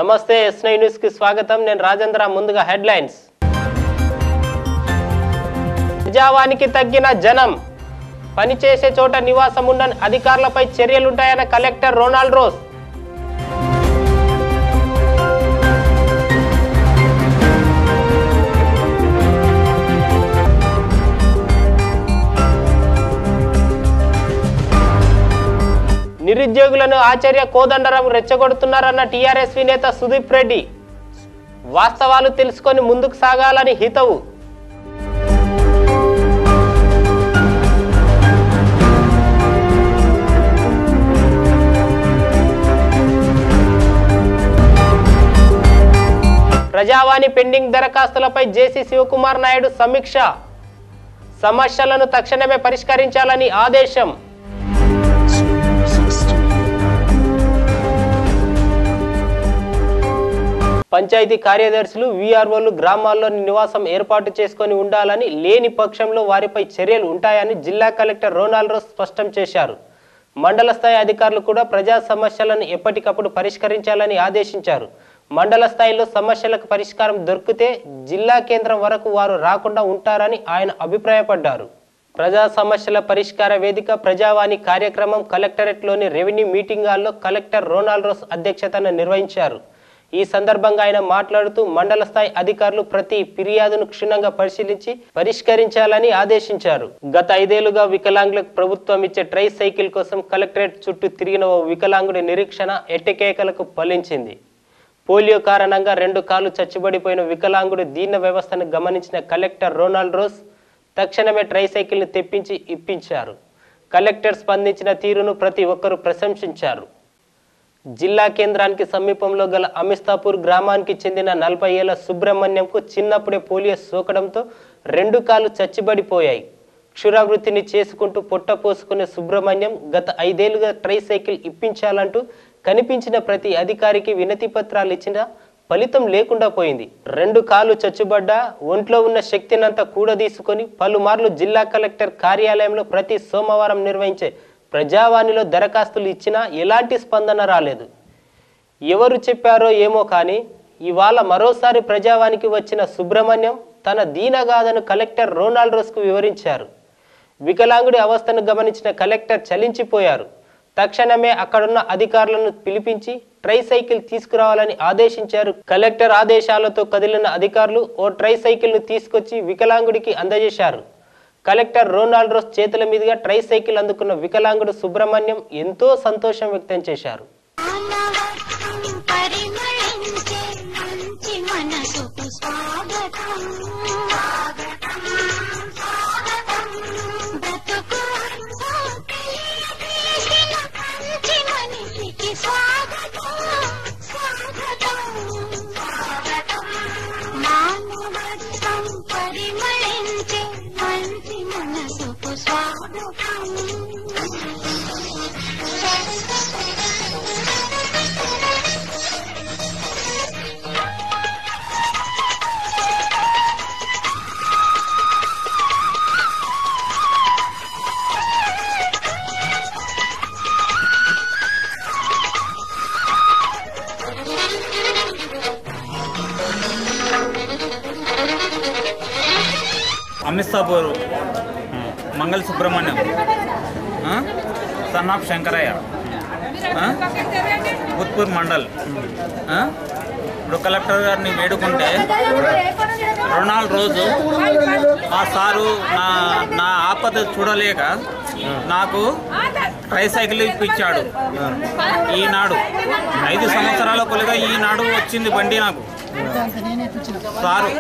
నమస్తే yes nine news కి స్వాగతం నేను రాజేంద్ర ముందుగా హెడ్లైన్స్ ప్రజావానికి తగ్గిన జనం పనిచేసే చోట నివాసం ఉండని అధికారులపై చర్యలుంటాయన్న కలెక్టర్ రొనాల్డ్ రోస్ నిరుద్యోగులను ఆచార్య కోదండరాం రెచ్చగొడుతున్నారన్న టీఆర్ఎస్వి నేత సుదీప్ రెడ్డి వాస్తవాలు తెలుసుకొని ముందుకు సాగాలని హితవు ప్రజావాణి పెండింగ్ దరఖాస్తులపై జేసీ శివకుమార్ నాయుడు సమీక్ష సమస్యలను తక్షణమే పరిష్కరించాలని ఆదేశం పంచాయతీ కార్యదర్శులు వీఆర్ఓలు గ్రామాల్లో నివాసం ఏర్పాటు చేసుకొని ఉండాలని లేని పక్షంలో వారిపై చర్యలు ఉంటాయని జిల్లా కలెక్టర్ రోనాల్డ్ స్పష్టం చేశారు మండల స్థాయి అధికారులు కూడా ప్రజా సమస్యలను ఎప్పటికప్పుడు పరిష్కరించాలని ఆదేశించారు మండల స్థాయిలో సమస్యలకు పరిష్కారం దొరికితే జిల్లా కేంద్రం వరకు వారు రాకుండా ఉంటారని ఆయన అభిప్రాయపడ్డారు ప్రజా సమస్యల పరిష్కార వేదిక ప్రజావాణి కార్యక్రమం కలెక్టరేట్లోని రెవెన్యూ మీటింగ్ హాల్లో కలెక్టర్ రోనాల్డ్ రోస్ అధ్యక్షతన నిర్వహించారు ఈ సందర్భంగా ఆయన మాట్లాడుతూ మండల స్థాయి అధికారులు ప్రతి ఫిర్యాదును క్షుణ్ణంగా పరిశీలించి పరిష్కరించాలని ఆదేశించారు గత ఐదేళ్లుగా వికలాంగులకు ప్రభుత్వం ఇచ్చే ట్రై సైకిల్ కోసం కలెక్టరేట్ చుట్టూ తిరిగిన ఓ వికలాంగుడి నిరీక్షణ ఎట్టకేకలకు ఫలించింది పోలియో కారణంగా రెండు కాళ్ళు చచ్చుబడిపోయిన వికలాంగుడి దీన వ్యవస్థను గమనించిన కలెక్టర్ రోనాల్డ్ రోస్ తక్షణమే ట్రై సైకిల్ను తెప్పించి ఇప్పించారు కలెక్టర్ స్పందించిన తీరును ప్రతి ఒక్కరూ ప్రశంసించారు జిల్లా కేంద్రానికి సమీపంలో గల అమిస్తాపూర్ గ్రామానికి చెందిన నలభై ఏళ్ల సుబ్రహ్మణ్యంకు చిన్నప్పుడే పోలియో సోకడంతో రెండు కాళ్ళు చచ్చిబడిపోయాయి క్షురావృత్తిని చేసుకుంటూ పొట్ట పోసుకునే సుబ్రహ్మణ్యం గత ఐదేళ్లుగా ట్రై సైకిల్ ఇప్పించాలంటూ కనిపించిన ప్రతి అధికారికి వినతి పత్రాలు ఇచ్చినా ఫలితం లేకుండా పోయింది రెండు కాళ్ళు చచ్చుబడ్డా ఒంట్లో ఉన్న శక్తినంతా కూడదీసుకొని పలుమార్లు జిల్లా కలెక్టర్ కార్యాలయంలో ప్రతి సోమవారం నిర్వహించే ప్రజావాణిలో దరఖాస్తులు ఇచ్చినా ఎలాంటి స్పందన రాలేదు ఎవరు చెప్పారో ఏమో కానీ ఇవాళ మరోసారి ప్రజావానికి వచ్చిన సుబ్రహ్మణ్యం తన దీనగాథను కలెక్టర్ రోనాల్డ్ రోస్కు వివరించారు వికలాంగుడి అవస్థను గమనించిన కలెక్టర్ చలించిపోయారు తక్షణమే అక్కడున్న అధికారులను పిలిపించి ట్రై సైకిల్ తీసుకురావాలని ఆదేశించారు కలెక్టర్ ఆదేశాలతో కదిలిన అధికారులు ఓ ట్రై సైకిల్ను తీసుకొచ్చి వికలాంగుడికి అందజేశారు కలెక్టర్ రోనాల్డ్ రోస్ చేతుల మీదుగా ట్రై సైకిల్ అందుకున్న వికలాంగుడు సుబ్రహ్మణ్యం ఎంతో సంతోషం వ్యక్తం చేశారు మానవత్వం పరిమళించే మంచి మనసుకు స్వాగతం స్వాగతం స్వాగతం బ్రతుకు తెలియజేసిన మంచి మనిషికి స్వాగతం స్వాగతం స్వాగతం మానవత్వం పరిమళించే మంచి మనసుకు స్వాగతం అమిస్తాపూర్ మంగళ సుబ్రహ్మణ్యం ఆ? సన్ ఆఫ్ శంకరయ్య ఆ? ఉత్పూర్ మండల్ ఆ? ఇప్పుడు కలెక్టర్ గారిని వేడుకుంటే రొనాల్డ్ రోజు ఆ సారు నా నా ఆపద చూడలేక నాకు ట్రైసైకిల్ ఇప్పించాడు ఈనాడు ఐదు సంవత్సరాల కొలిగా ఈనాడు వచ్చింది బండి నాకు సారు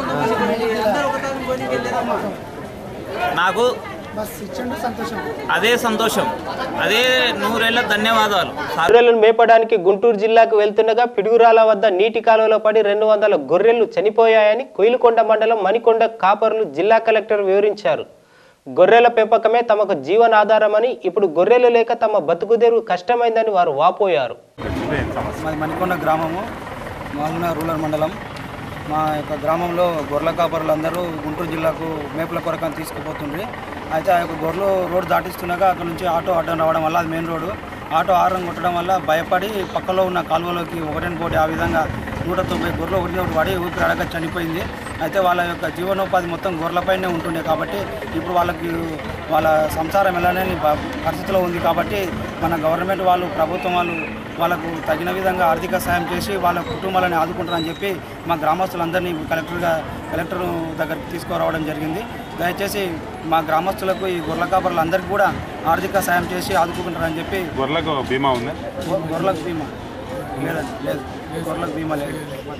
నాకు అదే సంతోషం అదే నూరేళ్ల ధన్యవాదాలు సార్ గొర్రెలను మేపడానికి గుంటూరు జిల్లాకు వెళ్తుండగా పిడుగురాల వద్ద నీటి కాలువలో పడి రెండు వందల గొర్రెలు చనిపోయాయని కొయిలుకొండ మండలం మణికొండ కాపర్లు జిల్లా కలెక్టర్ వివరించారు గొర్రెల పెంపకమే తమకు జీవనాధారమని ఇప్పుడు గొర్రెలు లేక తమ బతుకుదెరువు కష్టమైందని వారు వాపోయారు మాది మణికొండ గ్రామము మాగున రూరల్ మండలం మా యొక్క గ్రామంలో గొర్రెల కాపరులు అందరూ గుంటూరు జిల్లాకు మేపుల కొరకు అని తీసుకుపోతుండ్రి అయితే ఆ యొక్క గొర్రెలు రోడ్డు దాటిస్తున్నాక అక్కడ నుంచి ఆటో అడ్డం రావడం వల్ల అది మెయిన్ రోడ్డు ఆటో ఆరం కొట్టడం వల్ల భయపడి పక్కలో ఉన్న కాలువలోకి ఒకటిని పోటీ ఆ విధంగా నూట తొంభై గొర్రెలు ఒకటి ఒకటి పడి ఊపిరి అడగ చనిపోయింది అయితే వాళ్ళ యొక్క జీవనోపాధి మొత్తం గొర్రెలపైనే ఉంటుండే కాబట్టి ఇప్పుడు వాళ్ళకి వాళ్ళ సంసారం ఎలానే పరిస్థితిలో ఉంది కాబట్టి మన గవర్నమెంట్ వాళ్ళు ప్రభుత్వం వాళ్ళు వాళ్ళకు తగిన విధంగా ఆర్థిక సాయం చేసి వాళ్ళ కుటుంబాలని ఆదుకుంటారని చెప్పి మా గ్రామస్తులందరినీ కలెక్టర్గా కలెక్టర్ దగ్గరికి తీసుకురావడం జరిగింది దయచేసి మా గ్రామస్తులకు ఈ గొర్రెల కాపరులందరికీ కూడా ఆర్థిక సాయం చేసి ఆదుకుంటారని చెప్పి గొర్రెలకు బీమా ఉందా గొ- గొర్రెలకు బీమా లేదండి లేదు గొర్రెలకు బీమా లేదు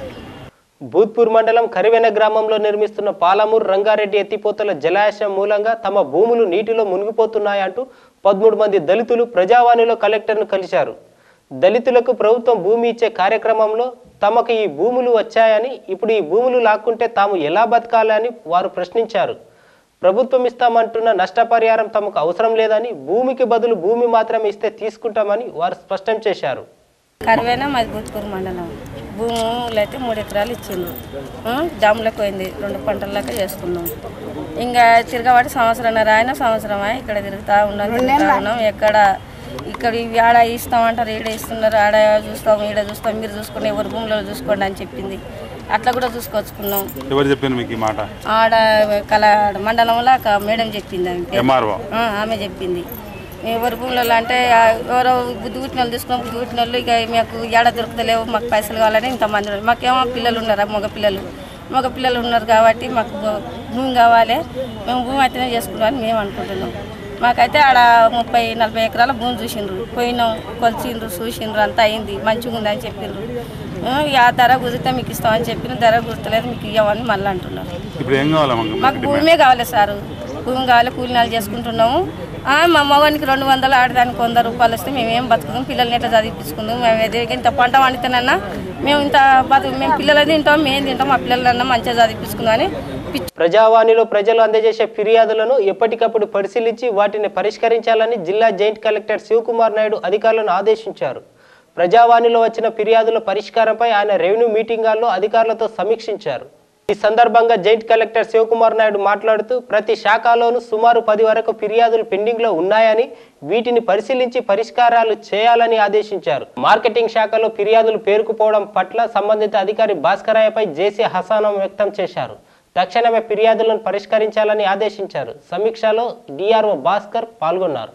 భూత్పూర్ మండలం కరివెన గ్రామంలో నిర్మిస్తున్న పాలమూరు రంగారెడ్డి ఎత్తిపోతల జలాశయం మూలంగా తమ భూములు నీటిలో మునిగిపోతున్నాయంటూ పదమూడు మంది దళితులు ప్రజావాణిలో కలెక్టర్ను కలిశారు దళితులకు ప్రభుత్వం భూమి ఇచ్చే కార్యక్రమంలో తమకు ఈ భూములు వచ్చాయని ఇప్పుడు ఈ భూములు లాక్కుంటే తాము ఎలా బతకాలని వారు ప్రశ్నించారు ప్రభుత్వం ఇస్తామంటున్న నష్టపరిహారం తమకు అవసరం లేదని భూమికి బదులు భూమి మాత్రమే ఇస్తే తీసుకుంటామని వారు స్పష్టం చేశారు కరివేనా మాది బూత్కూరు మండలం భూములు అయితే మూడు ఎకరాలు ఇచ్చిండ్రు ఆ, జాములకు పోయింది రెండు పంటలకి చేసుకున్నాం ఇంకా తిరగబడి సంవత్సరం రాయన సంవత్సరమా ఇక్కడ తిరుగుతా ఉన్నాం తిరుగుతా ఉన్నాం ఎక్కడ ఇక్కడ ఇవి ఆడ ఇస్తామంటారు ఈడ ఇస్తున్నారు ఆడ చూస్తాం ఈడ చూస్తాం మీరు చూసుకోండి ఎవరి భూములలో చూసుకోండి అని చెప్పింది అట్లా కూడా చూసుకొచ్చుకున్నాం ఎవరు చెప్పారు మీకు ఈ మాట ఆడ కల మండలంలో ఒక మేడం చెప్పింది ఆమె పేరు. ఎంఆర్ఓ ఆ, ఆమె చెప్పింది మేము ఎవరి భూములలో అంటే ఆ, ఎవరో బుద్ధి పుట్టిన వాళ్ళు తీసుకున్నాం బుద్ధి పుట్టిన వాళ్ళు ఇక మాకు ఏడ దొరుకుతలేవు మాకు పైసలు కావాలని ఇంతమంది ఉన్నారు. మాకేమో పిల్లలు ఉన్నారు మగ పిల్లలు మగ పిల్లలు ఉన్నారు కాబట్టి మాకు భూ- భూమి కావాలి మేము భూమి అయితేనే చేసుకుంటామని మేము అనుకుంటున్నాం మాకైతే ఆడ ముప్పై నలభై ఎకరాల భూమి చూసిండ్రు పోయినాం కొలిచిండ్రు చూసిండ్రు అంతా అయింది మంచిగా ఉంది అని చెప్పిండ్రు ఆ, ఇక ఆ ధర కుదిరితే మీకు ఇస్తామని చెప్పిన ధర కుదరలేదు మీకు ఇవ్వమని మళ్ళీ అంటున్నారు ఇప్పుడు ఏం కావాలి మాకు మాకు భూమే కావాలి సార్ భూమి కావాలి కూలినాలు చేసుకుంటున్నాము ఆ, మా మగవానికి రెండు వందలు ఆడదానికి వంద రూపాయలు వస్తే మేము ఏం బతుకుతాం పిల్లల్ని ఎట్లా చదివించుకుందాం మేము ఏదో ఇంత పంట వండితేనన్నా మేము ఇంత బతు మేము పిల్లలు తింటాం మేము తింటాం మా పిల్లలన్నా మంచిగా చదివించుకుందాం అని పిచ్చి ప్రజావాణిలో ప్రజలు అందజేసే ఫిర్యాదులను ఎప్పటికప్పుడు పరిశీలించి వాటిని పరిష్కరించాలని జిల్లా జాయింట్ కలెక్టర్ శివకుమార్ నాయుడు అధికారులను ఆదేశించారు ప్రజావాణిలో వచ్చిన ఫిర్యాదుల పరిష్కారంపై ఆయన రెవెన్యూ మీటింగ్ హాల్లో అధికారులతో సమీక్షించారు ఈ సందర్భంగా జాయింట్ కలెక్టర్ శివకుమార్ నాయుడు మాట్లాడుతూ ప్రతి శాఖలోనూ సుమారు పది వరకు ఫిర్యాదులు పెండింగ్ లో ఉన్నాయని వీటిని పరిశీలించి పరిష్కారాలు చేయాలని ఆదేశించారు మార్కెటింగ్ శాఖలో ఫిర్యాదులు పేరుకుపోవడం పట్ల సంబంధిత అధికారి భాస్కరయ్యపై జేసీ హసానం వ్యక్తం చేశారు తక్షణమే ఫిర్యాదులను పరిష్కరించాలని ఆదేశించారు సమీక్షలో డిఆర్ఓ భాస్కర్ పాల్గొన్నారు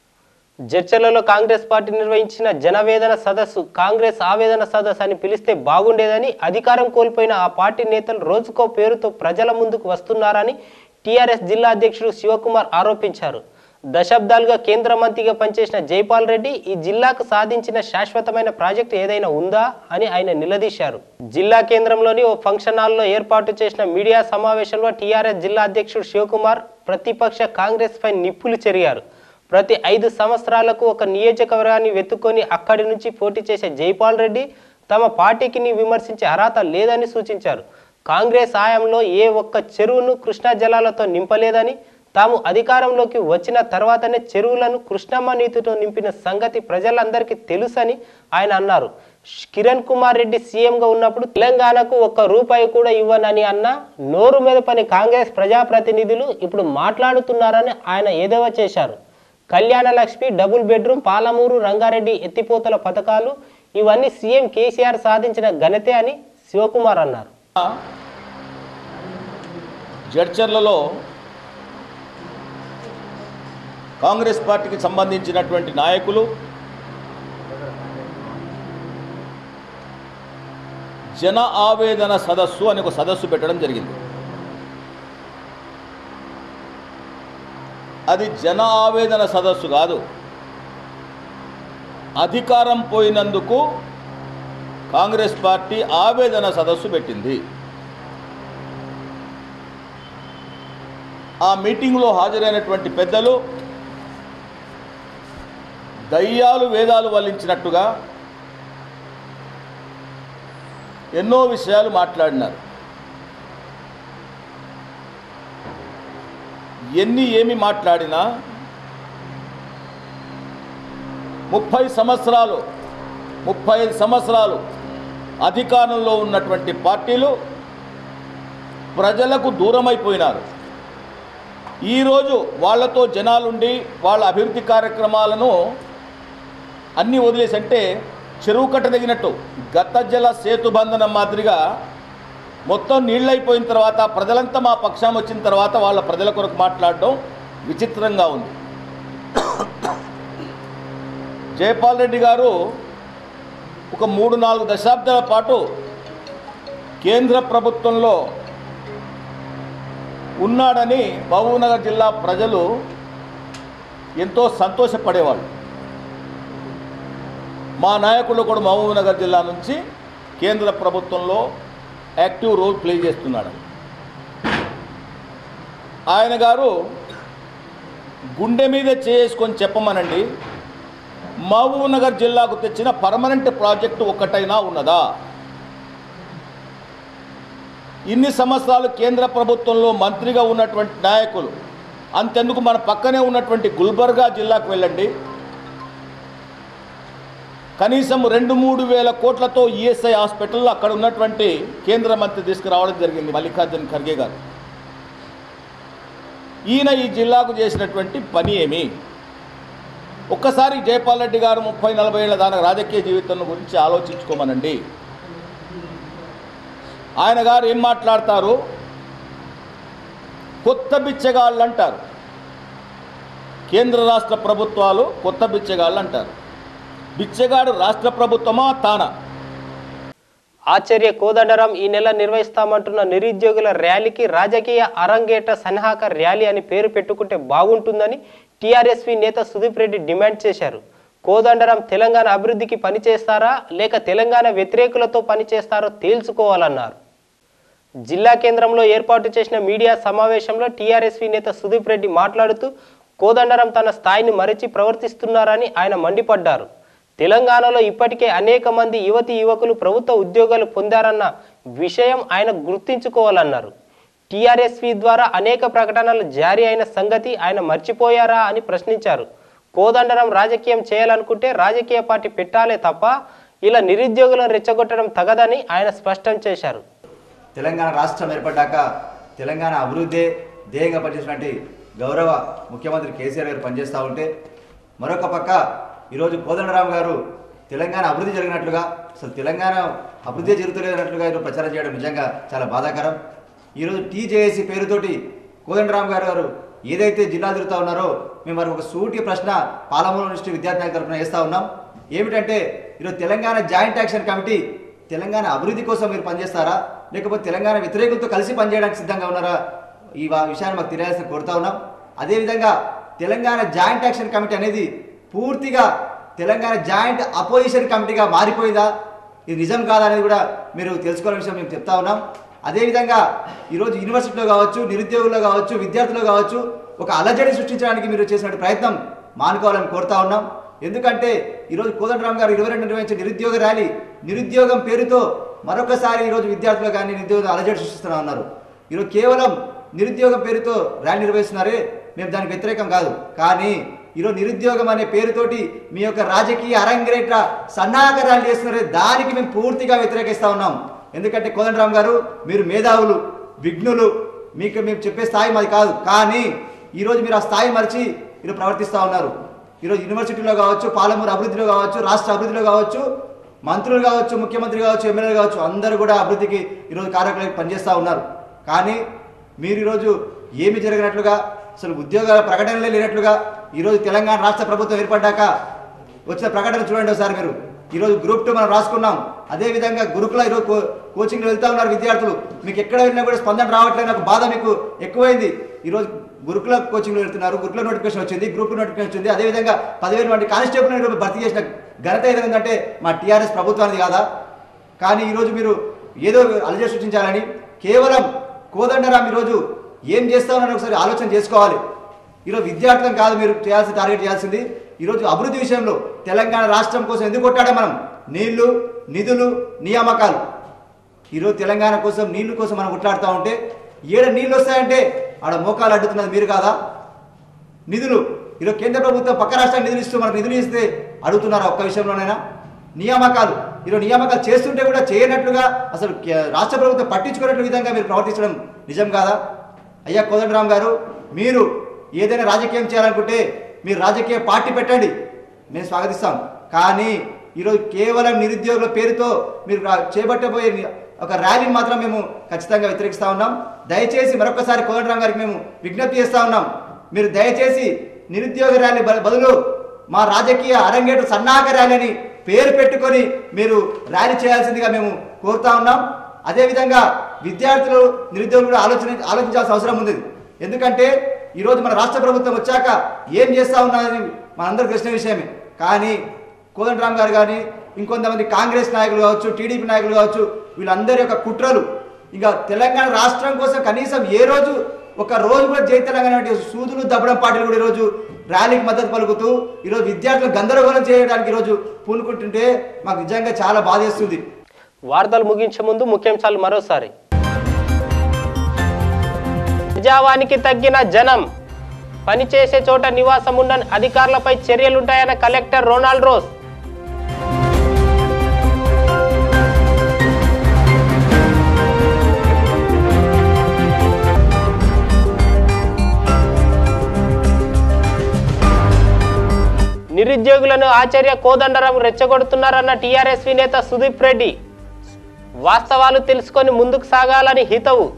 జడ్చర్లలో కాంగ్రెస్ పార్టీ నిర్వహించిన జనవేదన సదస్సు కాంగ్రెస్ ఆవేదన సదస్సు అని పిలిస్తే బాగుండేదని అధికారం కోల్పోయిన ఆ పార్టీ నేతలు రోజుకో పేరుతో ప్రజల ముందుకు వస్తున్నారని టీఆర్ఎస్ జిల్లా అధ్యక్షుడు శివకుమార్ ఆరోపించారు దశాబ్దాలుగా కేంద్ర మంత్రిగా పనిచేసిన జైపాల్ రెడ్డి ఈ జిల్లాకు సాధించిన శాశ్వతమైన ప్రాజెక్టు ఏదైనా ఉందా అని ఆయన నిలదీశారు జిల్లా కేంద్రంలోని ఓ ఫంక్షన్ హాల్లో ఏర్పాటు చేసిన మీడియా సమావేశంలో టీఆర్ఎస్ జిల్లా అధ్యక్షుడు శివకుమార్ ప్రతిపక్ష కాంగ్రెస్ పై నిప్పులు చెరిగారు ప్రతి ఐదు సంవత్సరాలకు ఒక నియోజకవర్గాన్ని వెతుక్కొని అక్కడి నుంచి పోటీ చేసే జైపాల్ రెడ్డి తమ పార్టీకి ని విమర్శించే అర్హత లేదని సూచించారు కాంగ్రెస్ హయాంలో ఏ ఒక్క చెరువును కృష్ణా జలాలతో నింపలేదని తాము అధికారంలోకి వచ్చిన తర్వాతనే చెరువులను కృష్ణమ్మ నీతితో నింపిన సంగతి ప్రజలందరికీ తెలుసని ఆయన అన్నారు కిరణ్ కుమార్ రెడ్డి సీఎంగా ఉన్నప్పుడు తెలంగాణకు ఒక్క రూపాయి కూడా ఇవ్వనని అన్న నోరు మీద పని కాంగ్రెస్ ప్రజాప్రతినిధులు ఇప్పుడు మాట్లాడుతున్నారని ఆయన ఎదవ చేశారు కళ్యాణ లక్ష్మి డబుల్ బెడ్రూమ్ పాలమూరు రంగారెడ్డి ఎత్తిపోతల పథకాలు ఇవన్నీ సీఎం కేసీఆర్ సాధించిన ఘనతే అని శివకుమార్ అన్నారు జడ్చర్లలో కాంగ్రెస్ పార్టీకి సంబంధించినటువంటి నాయకులు జన ఆవేదన సదస్సు అని ఒక సదస్సు పెట్టడం జరిగింది అది జన ఆవేదన సదస్సు కాదు అధికారం పోయినందుకు కాంగ్రెస్ పార్టీ ఆవేదన సదస్సు పెట్టింది ఆ మీటింగ్లో హాజరైనటువంటి పెద్దలు దయ్యాలు వేదాలు వల్లించినట్టుగా ఎన్నో విషయాలు మాట్లాడినారు ఎన్ని ఏమి మాట్లాడినా ముప్పై సంవత్సరాలు ముప్పై ఐదు సంవత్సరాలు అధికారంలో ఉన్నటువంటి పార్టీలు ప్రజలకు దూరమైపోయినారు ఈరోజు వాళ్ళతో జనాలుండి వాళ్ళ అభివృద్ధి కార్యక్రమాలను అన్నీ వదిలేసి అంటే చెరువు కట్ట తగినట్టు గత జల సేతుబంధనం మాదిరిగా మొత్తం నీళ్ళైపోయిన తర్వాత ప్రజలంతా మా పక్షం వచ్చిన తర్వాత వాళ్ళ ప్రజల కొరకు మాట్లాడడం విచిత్రంగా ఉంది జయపాల్ రెడ్డి గారు ఒక మూడు నాలుగు దశాబ్దాల పాటు కేంద్ర ప్రభుత్వంలో ఉన్నాడని మహబూబ్నగర్ జిల్లా ప్రజలు ఎంతో సంతోషపడేవాళ్ళు మా నాయకుడు కూడా మహబూబ్నగర్ జిల్లా నుంచి కేంద్ర ప్రభుత్వంలో యాక్టివ్ రోల్ ప్లే చేస్తున్నాడు ఆయన గారు గుండె మీద చేసుకొని చెప్పమనండి మహబూబ్నగర్ జిల్లాకు తెచ్చిన పర్మనెంట్ ప్రాజెక్టు ఒక్కటైనా ఉన్నదా ఇన్ని సంవత్సరాలు కేంద్ర ప్రభుత్వంలో మంత్రిగా ఉన్నటువంటి నాయకులు అంతెందుకు మన పక్కనే ఉన్నటువంటి గుల్బర్గా జిల్లాకు వెళ్ళండి కనీసం రెండు మూడు వేల కోట్లతో ఈఎస్ఐ హాస్పిటల్లో అక్కడ ఉన్నటువంటి కేంద్ర మంత్రి తీసుకురావడం జరిగింది మల్లికార్జున్ ఖర్గే గారు ఈయన ఈ జిల్లాకు చేసినటువంటి పని ఏమి ఒక్కసారి జయపాల్ రెడ్డి గారు ముప్పై నలభై ఏళ్ళ దాని రాజకీయ జీవితం గురించి ఆలోచించుకోమనండి ఆయన గారు ఏం మాట్లాడతారు కొత్త బిచ్చగాళ్ళు అంటారు కేంద్ర రాష్ట్ర ప్రభుత్వాలు కొత్త బిచ్చగాళ్ళు అంటారు బిచ్చగాడు రాష్ట్ర ప్రభుత్వమా తానా ఆచార్య కోదండరాం ఈ నెల నిర్వహిస్తామంటున్న నిరుద్యోగుల ర్యాలీకి రాజకీయ అరంగేట సన్నాహక ర్యాలీ అని పేరు పెట్టుకుంటే బాగుంటుందని టీఆర్ఎస్వి నేత సుదీప్ రెడ్డి డిమాండ్ చేశారు కోదండరాం తెలంగాణ అభివృద్ధికి పనిచేస్తారా లేక తెలంగాణ వ్యతిరేకులతో పనిచేస్తారో తేల్చుకోవాలన్నారు జిల్లా కేంద్రంలో ఏర్పాటు చేసిన మీడియా సమావేశంలో టీఆర్ఎస్వి నేత సుదీప్ రెడ్డి మాట్లాడుతూ కోదండరాం తన స్థాయిని మరచి ప్రవర్తిస్తున్నారని ఆయన మండిపడ్డారు తెలంగాణలో ఇప్పటికే అనేక మంది యువతి యువకులు ప్రభుత్వ ఉద్యోగాలు పొందారన్న విషయం ఆయన గుర్తించుకోవాలన్నారు టీఆర్ఎస్వి ద్వారా అనేక ప్రకటనలు జారీ అయిన సంగతి ఆయన మర్చిపోయారా అని ప్రశ్నించారు కోదండరం రాజకీయం చేయాలనుకుంటే రాజకీయ పార్టీ పెట్టాలే తప్ప ఇలా నిరుద్యోగులను రెచ్చగొట్టడం తగదని ఆయన స్పష్టం చేశారు తెలంగాణ రాష్ట్రం ఏర్పడ్డాక తెలంగాణ అభివృద్ధి ధ్యేయంగా పనిచేసినటువంటి గౌరవ ముఖ్యమంత్రి కేసీఆర్ గారు పనిచేస్తూ ఉంటే మరొక పక్క ఈరోజు కోదండరాం గారు తెలంగాణ అభివృద్ధి జరిగినట్లుగా అసలు తెలంగాణ అభివృద్ధి జరుగుతలేదన్నట్లుగా ఈరోజు ప్రచారం చేయడం నిజంగా చాలా బాధాకరం ఈరోజు టీజేఏసీ పేరుతోటి కోదండరాం గారు గారు ఏదైతే జిల్లా తిరుగుతూ ఉన్నారో మేము వారికి ఒక సూటి ప్రశ్న పాలమూరు యూనివర్సిటీ విద్యార్థి నాయకుల తరఫున వేస్తూ ఉన్నాం ఏమిటంటే ఈరోజు Telangana joint action committee Telangana అభివృద్ధి కోసం మీరు పనిచేస్తారా లేకపోతే తెలంగాణ వ్యతిరేకులతో కలిసి పనిచేయడానికి సిద్ధంగా ఉన్నారా ఈ వా- విషయాన్ని మాకు తెలియాల్సిన కోరుతా ఉన్నాం అదేవిధంగా తెలంగాణ జాయింట్ యాక్షన్ కమిటీ అనేది పూర్తిగా తెలంగాణ జాయింట్ అపోజిషన్ కమిటీగా మారిపోయిందా ఇది నిజం కాదా అనేది కూడా మీరు తెలుసుకోవాలనే విషయం మేము చెప్తా ఉన్నాం అదేవిధంగా ఈరోజు యూనివర్సిటీలో కావచ్చు నిరుద్యోగుల్లో కావచ్చు విద్యార్థుల్లో కావచ్చు ఒక అలజడి సృష్టించడానికి మీరు చేసినటువంటి ప్రయత్నం మానుకోవాలని కోరుతా ఉన్నాం ఎందుకంటే ఈరోజు కోదండరామ్ గారు ఇరవై రెండు నిర్వహించిన నిరుద్యోగ ర్యాలీ నిరుద్యోగం పేరుతో మరొకసారి ఈరోజు విద్యార్థులు కానీ నిరుద్యోగులు అలజడి సృష్టిస్తున్నా ఉన్నారు ఈరోజు కేవలం నిరుద్యోగం పేరుతో ర్యాలీ నిర్వహిస్తున్నారే మేము దానికి వ్యతిరేకం కాదు కానీ ఈరోజు నిరుద్యోగం అనే పేరుతోటి మీ యొక్క రాజకీయ అరంగరేట్ల సన్నాహక ర్యాలీ చేస్తున్నారే దానికి మేము పూర్తిగా వ్యతిరేకిస్తా ఉన్నాం ఎందుకంటే కోదండరామ్ గారు మీరు మేధావులు విఘ్నులు మీకు మేము చెప్పే స్థాయి మాది కాదు కానీ ఈరోజు మీరు ఆ స్థాయి మరిచి ఈరోజు ప్రవర్తిస్తూ ఉన్నారు ఈరోజు యూనివర్సిటీలో కావచ్చు పాలమూరు అభివృద్ధిలో కావచ్చు రాష్ట్ర అభివృద్ధిలో కావచ్చు మంత్రులు కావచ్చు ముఖ్యమంత్రి కావచ్చు ఎమ్మెల్యేలు కావచ్చు అందరూ కూడా అభివృద్ధికి ఈరోజు కార్యక్రమాలు పనిచేస్తూ ఉన్నారు కానీ మీరు ఈరోజు ఏమి జరిగినట్లుగా అసలు ఉద్యోగాల ప్రకటనలే లేనట్లుగా ఈరోజు తెలంగాణ రాష్ట్ర ప్రభుత్వం ఏర్పడ్డాక వచ్చిన ప్రకటన చూడండి ఒకసారి మీరు ఈరోజు గ్రూప్ టూ మనం రాసుకున్నాం అదేవిధంగా గురుకుల ఈరోజు కో కోచింగ్లో వెళ్తా ఉన్నారు విద్యార్థులు మీకు ఎక్కడ వెళ్ళినా కూడా స్పందన రావట్లేదు నాకు బాధ మీకు ఎక్కువైంది ఈరోజు గురుకుల కోచింగ్లో వెళ్తున్నారు గురుకుల నోటిఫికేషన్ వచ్చింది గ్రూప్ టూ నోటిఫికేషన్ వచ్చింది అదేవిధంగా పదివేల మంది కానిస్టేబుల్ ఈరోజు భర్తీ చేసిన ఘనత ఏదంటే మా టీఆర్ఎస్ ప్రభుత్వానికి కాదా కానీ ఈరోజు మీరు ఏదో అలజడి సృష్టించాలని కేవలం కోదండరాం ఈరోజు ఏం చేస్తా ఉన్నారో ఒకసారి ఆలోచన చేసుకోవాలి ఈరోజు విద్యార్థులను కాదు మీరు చేయాల్సి టార్గెట్ చేయాల్సింది ఈరోజు అభివృద్ధి విషయంలో తెలంగాణ రాష్ట్రం కోసం ఎందుకు కొట్టాడే మనం నీళ్లు నిధులు నియామకాలు ఈరోజు తెలంగాణ కోసం నీళ్లు కోసం మనం కొట్లాడుతూ ఉంటే ఏడ నీళ్ళు వస్తాయంటే ఆడ మోకాలు అడ్డుతున్నది మీరు కాదా నిధులు ఈరోజు కేంద్ర ప్రభుత్వం పక్క రాష్ట్రానికి నిధులు ఇస్తూ మనకు నిధులు ఇస్తే అడుగుతున్నారా ఒక్క విషయంలోనైనా నియామకాలు ఈరోజు నియామకాలు చేస్తుంటే కూడా చేయనట్లుగా అసలు కే- రాష్ట్ర ప్రభుత్వం పట్టించుకున్నట్లు విధంగా మీరు ప్రవర్తించడం నిజం కాదా అయ్యా కోదండరామ్ గారు మీరు ఏదైనా రాజకీయం చేయాలనుకుంటే మీరు రాజకీయ పార్టీ పెట్టండి మేము స్వాగతిస్తాం కానీ ఈరోజు కేవలం నిరుద్యోగుల పేరుతో మీరు రా- చేపట్టబోయే ని- ఒక ర్యాలీని మాత్రం మేము ఖచ్చితంగా వ్యతిరేకిస్తా ఉన్నాం దయచేసి మరొకసారి కోదండరామ్ గారికి మేము విజ్ఞప్తి చేస్తా ఉన్నాం మీరు దయచేసి నిరుద్యోగ ర్యాలీ బ- బదులు మా రాజకీయ అరంగేటు సన్నాహక ర్యాలీ అని పేరు పెట్టుకొని మీరు ర్యాలీ చేయాల్సిందిగా మేము కోరుతా ఉన్నాం అదేవిధంగా విద్యార్థులు నిరుద్యోగులు కూడా ఆలోచన ఆలోచించాల్సిన అవసరం ఉంది ఎందుకంటే ఈరోజు మన రాష్ట్ర ప్రభుత్వం వచ్చాక ఏం చేస్తా ఉన్నదని మనందరికీ తెలిసిన విషయమే కానీ కోదండరామ్ గారు కానీ ఇంకొంతమంది కాంగ్రెస్ నాయకులు కావచ్చు టీడీపీ నాయకులు కావచ్చు వీళ్ళందరి యొక్క కుట్రలు ఇంకా తెలంగాణ రాష్ట్రం కోసం కనీసం ఏ రోజు ఒక రోజు కూడా జై తెలంగాణ వంటి సూదులు దబ్బడం పార్టీలు కూడా ఈరోజు ర్యాలీకి మద్దతు పలుకుతూ ఈరోజు విద్యార్థులు గందరగోళం చేయడానికి ఈరోజు పూనుకుంటుంటే మాకు నిజంగా చాలా బాధేస్తుంది వార్తలు ముగించే ముందు ముఖ్యాంశాలు మరోసారి ప్రజావానికి తగ్గిన జనం పనిచేసే చోట నివాసం ఉండని అధికారులపై చర్యలుంటాయన్న కలెక్టర్ రొనాల్డ్ రోస్ నిరుద్యోగులను ఆచార్య కోదండరాం రెచ్చగొడుతున్నారన్న టీఆర్ఎస్వి నేత సుదీప్ రెడ్డి వాస్తవాలు తెలుసుకొని ముందుకు సాగాలని హితవు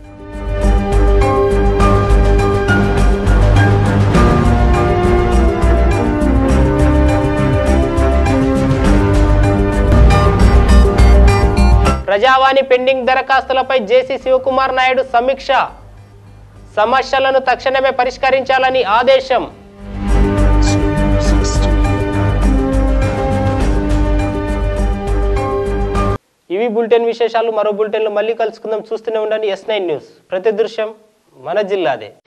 ప్రజావాణి పెండింగ్ దరఖాస్తులపై జేసీ శివకుమార్ నాయుడు సమీక్ష సమస్యలను తక్షణమే పరిష్కరించాలని ఆదేశం ఇవి బులెటిన్ విశేషాలు మరో బులెటిన్లో మళ్ళీ కలుసుకుందాం చూస్తూనే ఉండండి ఎస్ నైన్ న్యూస్ ప్రతి దృశ్యం మన జిల్లాదే